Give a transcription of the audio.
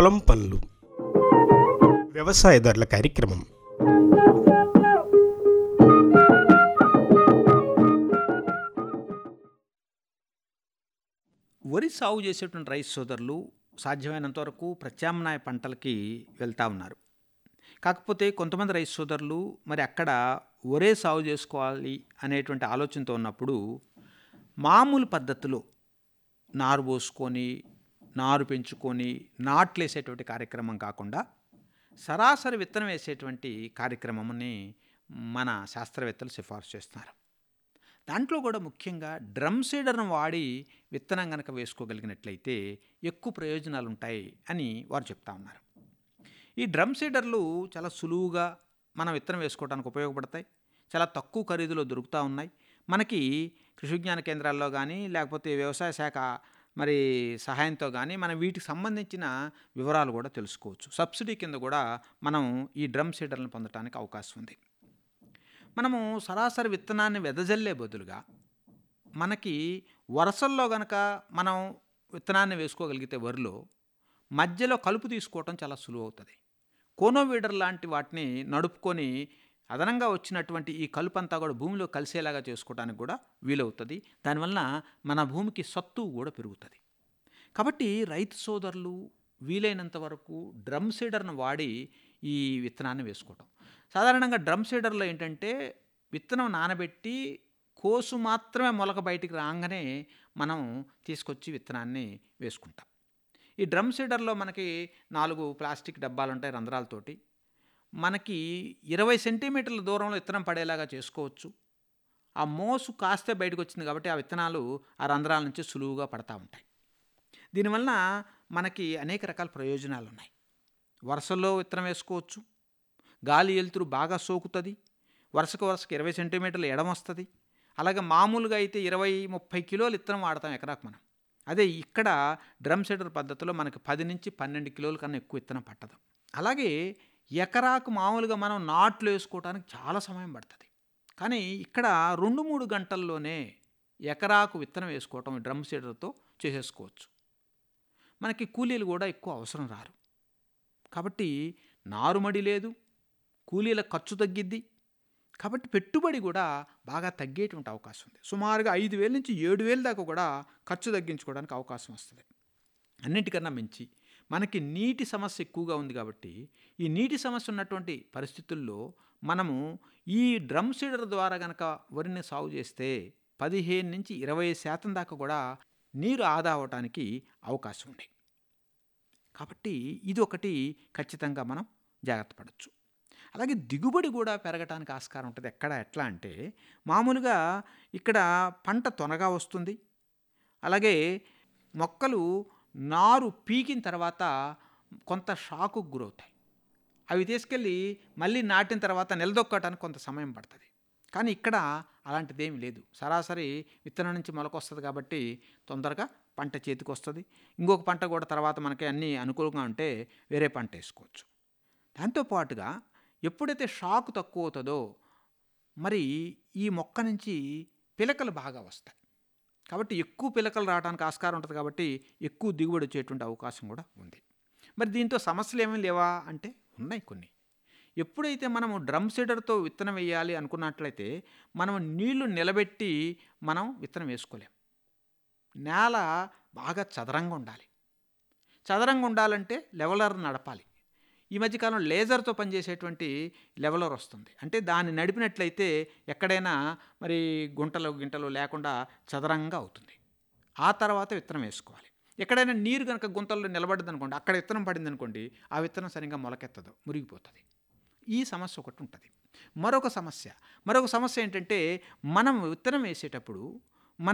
పొలం పనులు వ్యవసాయదారుల కార్యక్రమం వరి సాగు చేసేటువంటి రైతు సోదరులు సాధ్యమైనంత వరకు ప్రత్యామ్నాయ పంటలకి వెళ్తూ ఉన్నారు కాకపోతే కొంతమంది రైతు సోదరులు మరి అక్కడ ఒరే సాగు చేసుకోవాలి అనేటువంటి ఆలోచనతో ఉన్నప్పుడు మామూలు పద్ధతిలో నారు పోసుకొని నారు పెంచుకొని నాట్లు వేసేటువంటి కార్యక్రమం కాకుండా సరాసరి విత్తనం వేసేటువంటి కార్యక్రమంని మన శాస్త్రవేత్తలు సిఫార్సు చేస్తున్నారు దాంట్లో కూడా ముఖ్యంగా డ్రమ్ సీడర్ను వాడి విత్తనం కనుక వేసుకోగలిగినట్లయితే ఎక్కువ ప్రయోజనాలు ఉంటాయి అని వారు చెప్తా ఉన్నారు ఈ డ్రమ్ సీడర్లు చాలా సులువుగా మనం విత్తనం వేసుకోవడానికి ఉపయోగపడతాయి చాలా తక్కువ ఖరీదులో దొరుకుతూ ఉన్నాయి మనకి కృషి విజ్ఞాన కేంద్రాల్లో కానీ లేకపోతే వ్యవసాయ శాఖ మరి సహాయంతో కానీ మనం వీటికి సంబంధించిన వివరాలు కూడా తెలుసుకోవచ్చు సబ్సిడీ కింద కూడా మనం ఈ డ్రమ్ సీడర్లను పొందడానికి అవకాశం ఉంది మనము సరాసరి విత్తనాన్ని వెదజల్లే బదులుగా మనకి వరసల్లో గనక మనం విత్తనాన్ని వేసుకోగలిగితే వరిలో మధ్యలో కలుపు తీసుకోవటం చాలా సులువు అవుతుంది కోనోవీడర్ లాంటి వాటిని నడుపుకొని అదనంగా వచ్చినటువంటి ఈ కలుపు అంతా కూడా భూమిలో కలిసేలాగా చేసుకోవడానికి కూడా వీలవుతుంది దానివల్ల మన భూమికి సత్తు కూడా పెరుగుతుంది కాబట్టి రైతు సోదరులు వీలైనంత వరకు డ్రమ్ సీడర్ను వాడి ఈ విత్తనాన్ని వేసుకోవటం సాధారణంగా డ్రమ్ సీడర్లో ఏంటంటే విత్తనం నానబెట్టి కోసు మాత్రమే మొలక బయటికి రాగానే మనం తీసుకొచ్చి విత్తనాన్ని వేసుకుంటాం ఈ డ్రమ్ సీడర్లో మనకి నాలుగు ప్లాస్టిక్ డబ్బాలు ఉంటాయి రంధ్రాలతోటి మనకి ఇరవై సెంటీమీటర్ల దూరంలో విత్తనం పడేలాగా చేసుకోవచ్చు ఆ మోసు కాస్తే బయటకు వచ్చింది కాబట్టి ఆ విత్తనాలు ఆ రంధ్రాల నుంచి సులువుగా పడతా ఉంటాయి దీనివల్ల మనకి అనేక రకాల ప్రయోజనాలు ఉన్నాయి వరుసల్లో విత్తనం వేసుకోవచ్చు గాలి వెలుతురు బాగా సోకుతుంది వరుసకు వరుసకు ఇరవై సెంటీమీటర్లు ఎడం వస్తుంది అలాగే మామూలుగా అయితే ఇరవై ముప్పై కిలోలు విత్తనం వాడతాం ఎకరాకు మనం అదే ఇక్కడ డ్రమ్ సీడర్ పద్ధతిలో మనకి పది నుంచి పన్నెండు కిలోల కన్నా ఎక్కువ విత్తనం పట్టదు అలాగే ఎకరాకు మామూలుగా మనం నాట్లు వేసుకోవడానికి చాలా సమయం పడుతుంది కానీ ఇక్కడ రెండు మూడు గంటల్లోనే ఎకరాకు విత్తనం వేసుకోవటం డ్రమ్ సీడర్తో చేసేసుకోవచ్చు మనకి కూలీలు కూడా ఎక్కువ అవసరం రారు కాబట్టి నారుమడి లేదు కూలీల ఖర్చు తగ్గిద్ది కాబట్టి పెట్టుబడి కూడా బాగా తగ్గేటువంటి అవకాశం ఉంది సుమారుగా ఐదు వేల నుంచి ఏడు వేల దాకా కూడా ఖర్చు తగ్గించుకోవడానికి అవకాశం వస్తుంది అన్నిటికన్నా మించి మనకి నీటి సమస్య ఎక్కువగా ఉంది కాబట్టి ఈ నీటి సమస్య ఉన్నటువంటి పరిస్థితుల్లో మనము ఈ డ్రమ్ సీడర్ ద్వారా కనుక వరిని సాగు చేస్తే పదిహేను నుంచి ఇరవై శాతం దాకా కూడా నీరు ఆదా అవటానికి అవకాశం ఉంది కాబట్టి ఇది ఒకటి ఖచ్చితంగా మనం జాగ్రత్త పడవచ్చు అలాగే దిగుబడి కూడా పెరగటానికి ఆస్కారం ఉంటుంది ఎక్కడ ఎట్లా అంటే మామూలుగా ఇక్కడ పంట త్వరగా వస్తుంది అలాగే మొక్కలు నారు పీకిన తర్వాత కొంత షాకుకు గురవుతాయి అవి తీసుకెళ్ళి మళ్ళీ నాటిన తర్వాత నిలదొక్కటానికి కొంత సమయం పడుతుంది కానీ ఇక్కడ అలాంటిదేమీ లేదు సరాసరి విత్తనం నుంచి మొలకొస్తుంది కాబట్టి తొందరగా పంట చేతికి వస్తుంది ఇంకొక పంట కూడా తర్వాత మనకి అన్నీ అనుకూలంగా ఉంటే వేరే పంట వేసుకోవచ్చు దాంతోపాటుగా ఎప్పుడైతే షాక్ తక్కువ అవుతుందో మరి ఈ మొక్క నుంచి పిలకలు బాగా వస్తాయి కాబట్టి ఎక్కువ పిలకలు రావడానికి ఆస్కారం ఉంటుంది కాబట్టి ఎక్కువ దిగుబడి వచ్చేటువంటి అవకాశం కూడా ఉంది మరి దీంతో సమస్యలు ఏమీ లేవా అంటే ఉన్నాయి కొన్ని ఎప్పుడైతే మనము డ్రమ్ సీడర్తో విత్తనం వేయాలి అనుకున్నట్లయితే మనం నీళ్లు నిలబెట్టి మనం విత్తనం వేసుకోలేం నేల బాగా చదరంగా ఉండాలి చదరంగా ఉండాలంటే లెవలర్ నడపాలి ఈ మధ్యకాలం లేజర్తో పనిచేసేటువంటి లెవలర్ వస్తుంది అంటే దాన్ని నడిపినట్లయితే ఎక్కడైనా మరి గుంటలు గింటలు లేకుండా చదరంగా అవుతుంది ఆ తర్వాత విత్తనం వేసుకోవాలి ఎక్కడైనా నీరు కనుక గుంతల్లో నిలబడింది అనుకోండి అక్కడ విత్తనం పడింది అనుకోండి ఆ విత్తనం సరిగ్గా మొలకెత్తదు మురిగిపోతుంది ఈ సమస్య ఒకటి ఉంటుంది మరొక సమస్య మరొక సమస్య ఏంటంటే మనం విత్తనం వేసేటప్పుడు